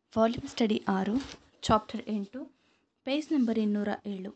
volume study ಆರು chapter ಎಂಟು page number ಇನ್ನೂರ ಏಳು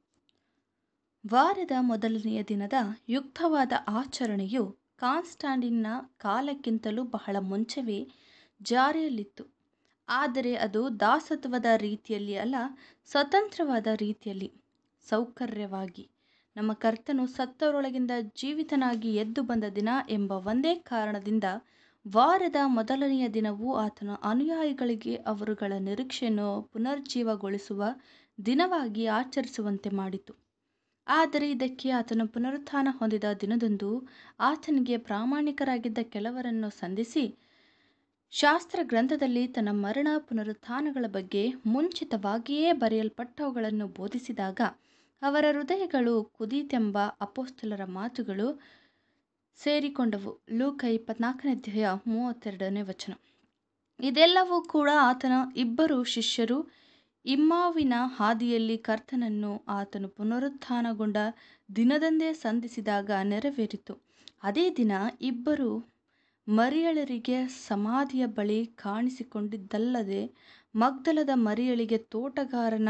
ವಾರದ ಮೊದಲನೆಯ ದಿನದ ಯುಕ್ತವಾದ ಆಚರಣೆಯು ಕಾನ್ಸ್ಟಾಂಟಿನ್ನ ಕಾಲಕ್ಕಿಂತಲೂ ಬಹಳ ಮುಂಚೆಯೇ ಜಾರಿಯಲ್ಲಿತ್ತು ಆದರೆ ಅದು ದಾಸತ್ವದ ರೀತಿಯಲ್ಲಿ ಅಲ್ಲ ಸ್ವತಂತ್ರವಾದ ರೀತಿಯಲ್ಲಿ ಸೌಕರ್ಯವಾಗಿ ನಮ್ಮ ಕರ್ತನು ಸತ್ತವರೊಳಗಿಂದ ಜೀವಿತನಾಗಿ ಎದ್ದು ಬಂದ ದಿನ ಎಂಬ ಒಂದೇ ಕಾರಣದಿಂದ ವಾರದ ಮೊದಲನೆಯ ದಿನವು ಆತನ ಅನುಯಾಯಿಗಳಿಗೆ ಅವರುಗಳ ನಿರೀಕ್ಷೆಯನ್ನು ಪುನರುಜ್ಜೀವಗೊಳಿಸುವ ದಿನವಾಗಿ ಆಚರಿಸುವಂತೆ ಮಾಡಿತು ಆದರೆ ಇದಕ್ಕೆ ಆತನು ಪುನರುತ್ಥಾನ ಹೊಂದಿದ ದಿನದಂದು ಆತನಿಗೆ ಪ್ರಾಮಾಣಿಕರಾಗಿದ್ದ ಕೆಲವರನ್ನು ಸಂಧಿಸಿ ಶಾಸ್ತ್ರ ಗ್ರಂಥದಲ್ಲಿ ತನ್ನ ಮರಣ ಪುನರುತ್ಥಾನಗಳ ಬಗ್ಗೆ ಮುಂಚಿತವಾಗಿಯೇ ಬರೆಯಲ್ಪಟ್ಟವುಗಳನ್ನು ಬೋಧಿಸಿದಾಗ ಅವರ ಹೃದಯಗಳು ಕುದೀತೆಂಬ ಅಪೋಸ್ತಲರ ಮಾತುಗಳು ಸೇರಿಕೊಂಡವು ಲೂಕ ಇಪ್ಪತ್ನಾಲ್ಕನೇ ಅಧ್ಯಾಯ ಮೂವತ್ತೆರಡನೇ ವಚನ ಇದೆಲ್ಲವೂ ಕೂಡ ಆತನ ಇಬ್ಬರು ಶಿಷ್ಯರು ಇಮ್ಮಾವಿನ ಹಾದಿಯಲ್ಲಿ ಕರ್ತನನ್ನು ಆತನು ಪುನರುತ್ಥಾನಗೊಂಡ ದಿನದಂದೇ ಸಂಧಿಸಿದಾಗ ನೆರವೇರಿತು ಅದೇ ದಿನ ಇಬ್ಬರು ಮರಿಯಳರಿಗೆ ಸಮಾಧಿಯ ಬಳಿ ಕಾಣಿಸಿಕೊಂಡಿದ್ದಲ್ಲದೆ ಮಗ್ದಲದ ಮರಿಯಳಿಗೆ ತೋಟಗಾರನ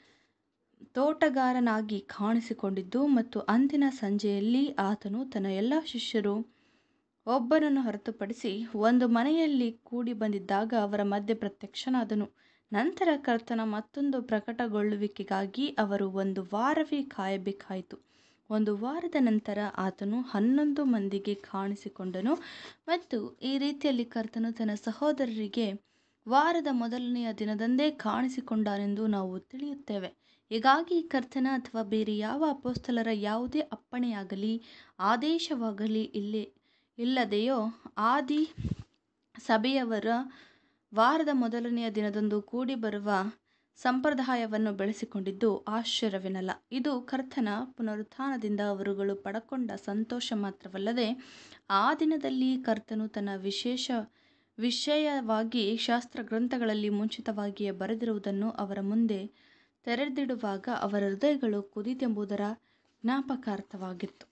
ತೋಟಗಾರನಾಗಿ ಕಾಣಿಸಿಕೊಂಡಿದ್ದು ಮತ್ತು ಅಂದಿನ ಸಂಜೆಯಲ್ಲಿ ಆತನು ತನ್ನ ಎಲ್ಲ ಶಿಷ್ಯರು ಒಬ್ಬನನ್ನು ಹೊರತುಪಡಿಸಿ ಒಂದು ಮನೆಯಲ್ಲಿ ಕೂಡಿ ಬಂದಿದ್ದಾಗ ಅವರ ಮಧ್ಯೆ ಪ್ರತ್ಯಕ್ಷನಾದನು ನಂತರ ಕರ್ತನ ಮತ್ತೊಂದು ಪ್ರಕಟಗೊಳ್ಳುವಿಕೆಗಾಗಿ ಅವರು ಒಂದು ವಾರವೇ ಕಾಯಬೇಕಾಯಿತು ಒಂದು ವಾರದ ನಂತರ ಆತನು ಹನ್ನೊಂದು ಮಂದಿಗೆ ಕಾಣಿಸಿಕೊಂಡನು ಮತ್ತು ಈ ರೀತಿಯಲ್ಲಿ ಕರ್ತನು ತನ್ನ ಸಹೋದರರಿಗೆ ವಾರದ ಮೊದಲನೆಯ ದಿನದಂದೇ ಕಾಣಿಸಿಕೊಂಡನೆಂದು ನಾವು ತಿಳಿಯುತ್ತೇವೆ ಹೀಗಾಗಿ ಕರ್ತನ ಅಥವಾ ಬೇರೆ ಯಾವ ಅಪೋಸ್ತಲರ ಯಾವುದೇ ಅಪ್ಪಣೆಯಾಗಲಿ ಆದೇಶವಾಗಲಿ ಇಲ್ಲಿ ಇಲ್ಲದೆಯೋ ಆದಿ ಸಭೆಯವರ ವಾರದ ಮೊದಲನೆಯ ದಿನದಂದು ಕೂಡಿ ಬರುವ ಸಂಪ್ರದಾಯವನ್ನು ಬೆಳೆಸಿಕೊಂಡಿದ್ದು ಆಶ್ಚರ್ಯವೇನಲ್ಲ ಇದು ಕರ್ತನ ಪುನರುತ್ಥಾನದಿಂದ ಅವರುಗಳು ಪಡಕೊಂಡ ಸಂತೋಷ ಮಾತ್ರವಲ್ಲದೆ ಆ ದಿನದಲ್ಲಿ ಕರ್ತನು ತನ್ನ ವಿಶೇಷ ವಿಷಯವಾಗಿ ಶಾಸ್ತ್ರ ಗ್ರಂಥಗಳಲ್ಲಿ ಮುಂಚಿತವಾಗಿಯೇ ಬರೆದಿರುವುದನ್ನು ಅವರ ಮುಂದೆ ತೆರೆದಿಡುವಾಗ ಅವರ ಹೃದಯಗಳು ಕುದಿತೆಂಬುದರ ಜ್ಞಾಪಕಾರ್ಥವಾಗಿತ್ತು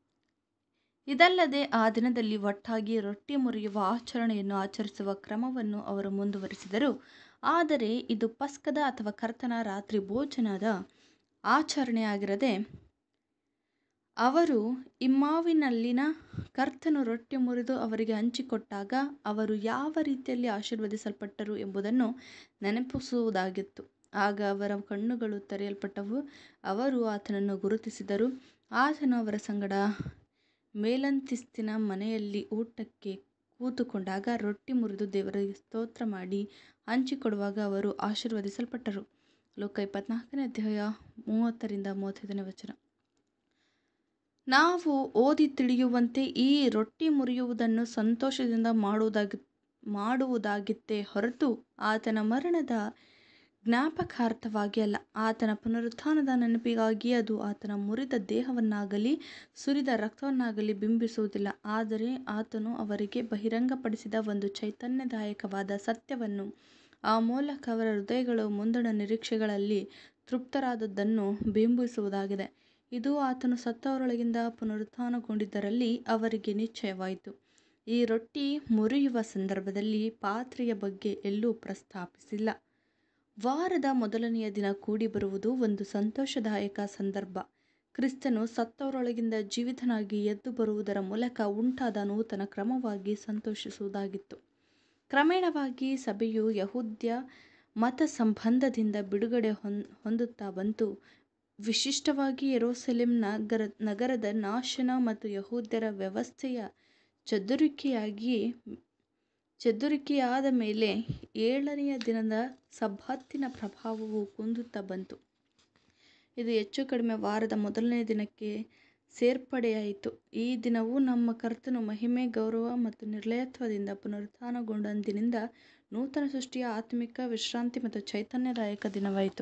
ಇದಲ್ಲದೆ ಆ ದಿನದಲ್ಲಿ ಒಟ್ಟಾಗಿ ರೊಟ್ಟಿ ಮುರಿಯುವ ಆಚರಣೆಯನ್ನು ಆಚರಿಸುವ ಕ್ರಮವನ್ನು ಅವರು ಮುಂದುವರಿಸಿದರು ಆದರೆ ಇದು ಪಸ್ಕದ ಅಥವಾ ಕರ್ತನ ರಾತ್ರಿ ಭೋಜನದ ಆಚರಣೆಯಾಗಿರದೆ ಅವರು ಇಮ್ಮಾವಿನಲ್ಲಿನ ಕರ್ತನು ರೊಟ್ಟಿ ಮುರಿದು ಅವರಿಗೆ ಹಂಚಿಕೊಟ್ಟಾಗ ಅವರು ಯಾವ ರೀತಿಯಲ್ಲಿ ಆಶೀರ್ವದಿಸಲ್ಪಟ್ಟರು ಎಂಬುದನ್ನು ನೆನಪಿಸುವುದಾಗಿತ್ತು ಆಗ ಅವರ ಕಣ್ಣುಗಳು ತೆರೆಯಲ್ಪಟ್ಟವು ಅವರು ಆತನನ್ನು ಗುರುತಿಸಿದರು ಆತನು ಅವರ ಸಂಗಡ ಮೇಲಂತಿಸ್ತಿನ ಮನೆಯಲ್ಲಿ ಊಟಕ್ಕೆ ಕೂತುಕೊಂಡಾಗ ರೊಟ್ಟಿ ಮುರಿದು ದೇವರಿಗೆ ಸ್ತೋತ್ರ ಮಾಡಿ ಹಂಚಿಕೊಡುವಾಗ ಅವರು ಆಶೀರ್ವದಿಸಲ್ಪಟ್ಟರು ಲೋಕ ಇಪ್ಪತ್ನಾಲ್ಕನೇ ಅಧ್ಯಾಯ ಮೂವತ್ತರಿಂದ ಮೂವತ್ತೈದನೇ ವಚನ ನಾವು ಓದಿ ತಿಳಿಯುವಂತೆ ಈ ರೊಟ್ಟಿ ಮುರಿಯುವುದನ್ನು ಸಂತೋಷದಿಂದ ಮಾಡುವುದಾಗಿ ಮಾಡುವುದಾಗಿತ್ತೇ ಹೊರತು ಆತನ ಮರಣದ ಜ್ಞಾಪಕಾರ್ಥವಾಗಿ ಅಲ್ಲ ಆತನ ಪುನರುತ್ಥಾನದ ನೆನಪಿಗಾಗಿ ಅದು ಆತನ ಮುರಿದ ದೇಹವನ್ನಾಗಲಿ ಸುರಿದ ರಕ್ತವನ್ನಾಗಲಿ ಬಿಂಬಿಸುವುದಿಲ್ಲ ಆದರೆ ಆತನು ಅವರಿಗೆ ಬಹಿರಂಗಪಡಿಸಿದ ಒಂದು ಚೈತನ್ಯದಾಯಕವಾದ ಸತ್ಯವನ್ನು ಆ ಮೂಲಕ ಅವರ ಹೃದಯಗಳು ಮುಂದಣ ನಿರೀಕ್ಷೆಗಳಲ್ಲಿ ತೃಪ್ತರಾದದ್ದನ್ನು ಬಿಂಬಿಸುವುದಾಗಿದೆ ಇದು ಆತನು ಸತ್ತವರೊಳಗಿಂದ ಪುನರುತ್ಥಾನಗೊಂಡಿದ್ದರಲ್ಲಿ ಅವರಿಗೆ ನಿಶ್ಚಯವಾಯಿತು ಈ ರೊಟ್ಟಿ ಮುರಿಯುವ ಸಂದರ್ಭದಲ್ಲಿ ಪಾತ್ರೆಯ ಬಗ್ಗೆ ಎಲ್ಲೂ ಪ್ರಸ್ತಾಪಿಸಿಲ್ಲ ವಾರದ ಮೊದಲನೆಯ ದಿನ ಕೂಡಿ ಬರುವುದು ಒಂದು ಸಂತೋಷದಾಯಕ ಸಂದರ್ಭ ಕ್ರಿಸ್ತನು ಸತ್ತವರೊಳಗಿಂದ ಜೀವಿತನಾಗಿ ಎದ್ದು ಬರುವುದರ ಮೂಲಕ ಉಂಟಾದ ನೂತನ ಕ್ರಮವಾಗಿ ಸಂತೋಷಿಸುವುದಾಗಿತ್ತು ಕ್ರಮೇಣವಾಗಿ ಸಭೆಯು ಯಹೂದ್ಯ ಮತ ಸಂಬಂಧದಿಂದ ಬಿಡುಗಡೆ ಹೊಂದುತ್ತಾ ಬಂತು ವಿಶಿಷ್ಟವಾಗಿ ಯೆರೂಸಲೇಮ್ ನಗರ ನಗರದ ನಾಶನ ಮತ್ತು ಯಹೂದ್ಯರ ವ್ಯವಸ್ಥೆಯ ಚದುರಿಕೆಯಾಗಿ ಚದುರಿಕೆಯಾದ ಮೇಲೆ ಏಳನೆಯ ದಿನದ ಸಬ್ಬತ್ತಿನ ಪ್ರಭಾವವು ಕುಂದುತ್ತಾ ಬಂತು ಇದು ಹೆಚ್ಚು ಕಡಿಮೆ ವಾರದ ಮೊದಲನೇ ದಿನಕ್ಕೆ ಸೇರ್ಪಡೆಯಾಯಿತು ಈ ದಿನವು ನಮ್ಮ ಕರ್ತನು ಮಹಿಮೆ ಗೌರವ ಮತ್ತು ನಿರ್ಲಯತ್ವದಿಂದ ಪುನರುತ್ಥಾನಗೊಂಡಂದಿನಿಂದ ನೂತನ ಸೃಷ್ಟಿಯ ಆತ್ಮಿಕ ವಿಶ್ರಾಂತಿ ಮತ್ತು ಚೈತನ್ಯದಾಯಕ ದಿನವಾಯಿತು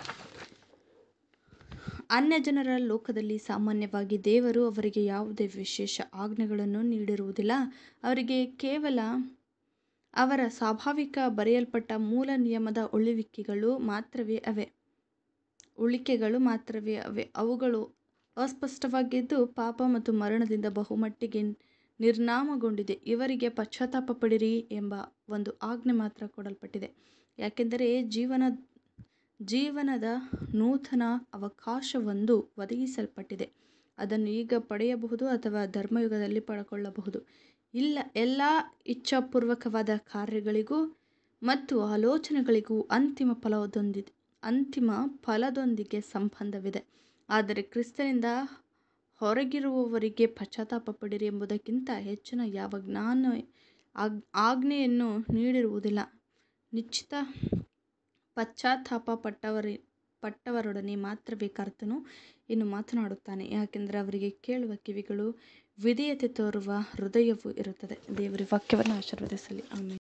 ಅನ್ಯಜನರ ಲೋಕದಲ್ಲಿ ಸಾಮಾನ್ಯವಾಗಿ ದೇವರು ಅವರಿಗೆ ಯಾವುದೇ ವಿಶೇಷ ಆಜ್ಞೆಗಳನ್ನು ನೀಡಿರುವುದಿಲ್ಲ ಅವರಿಗೆ ಕೇವಲ ಅವರ ಸ್ವಾಭಾವಿಕ ಬರೆಯಲ್ಪಟ್ಟ ಮೂಲ ನಿಯಮದ ಉಳಿವಿಕೆಗಳು ಮಾತ್ರವೇ ಅವೆ ಉಳಿಕೆಗಳು ಮಾತ್ರವೇ ಅವೆ ಅವುಗಳು ಅಸ್ಪಷ್ಟವಾಗಿದ್ದು ಪಾಪ ಮತ್ತು ಮರಣದಿಂದ ಬಹುಮಟ್ಟಿಗೆ ನಿರ್ನಾಮಗೊಂಡಿದೆ ಇವರಿಗೆ ಪಶ್ಚಾತ್ತಾಪ ಪಡಿರಿ ಎಂಬ ಒಂದು ಆಜ್ಞೆ ಮಾತ್ರ ಕೊಡಲ್ಪಟ್ಟಿದೆ ಯಾಕೆಂದರೆ ಜೀವನ ಜೀವನದ ನೂತನ ಅವಕಾಶವೊಂದು ಒದಗಿಸಲ್ಪಟ್ಟಿದೆ ಅದನ್ನು ಈಗ ಪಡೆಯಬಹುದು ಅಥವಾ ಧರ್ಮಯುಗದಲ್ಲಿ ಪಡ್ಕೊಳ್ಳಬಹುದು ಇಲ್ಲ ಎಲ್ಲ ಇಚ್ಛಾಪೂರ್ವಕವಾದ ಕಾರ್ಯಗಳಿಗೂ ಮತ್ತು ಆಲೋಚನೆಗಳಿಗೂ ಅಂತಿಮ ಫಲದೊಂದಿದೆ ಅಂತಿಮ ಫಲದೊಂದಿಗೆ ಸಂಬಂಧವಿದೆ ಆದರೆ ಕ್ರಿಸ್ತನಿಂದ ಹೊರಗಿರುವವರಿಗೆ ಪಶ್ಚಾತ್ತಾಪ ಪಡಿರಿ ಎಂಬುದಕ್ಕಿಂತ ಹೆಚ್ಚಿನ ಯಾವ ಜ್ಞಾನ ಆಗ್ ಆಜ್ಞೆಯನ್ನು ನೀಡಿರುವುದಿಲ್ಲ ನಿಶ್ಚಿತ ಪಶ್ಚಾತ್ತಾಪ ಪಟ್ಟವರಿ ಪಟ್ಟವರೊಡನೆ ಮಾತ್ರವೇ ಕರ್ತನು ಇನ್ನು ಮಾತನಾಡುತ್ತಾನೆ ಯಾಕೆಂದರೆ ಅವರಿಗೆ ಕೇಳುವ ಕಿವಿಗಳು ವಿಧೇಯತೆ ತೋರುವ ಹೃದಯವೂ ಇರುತ್ತದೆ ದೇವರ ವಾಕ್ಯವನ್ನು ಆಶೀರ್ವದಿಸಲಿ ಆಮೇಲೆ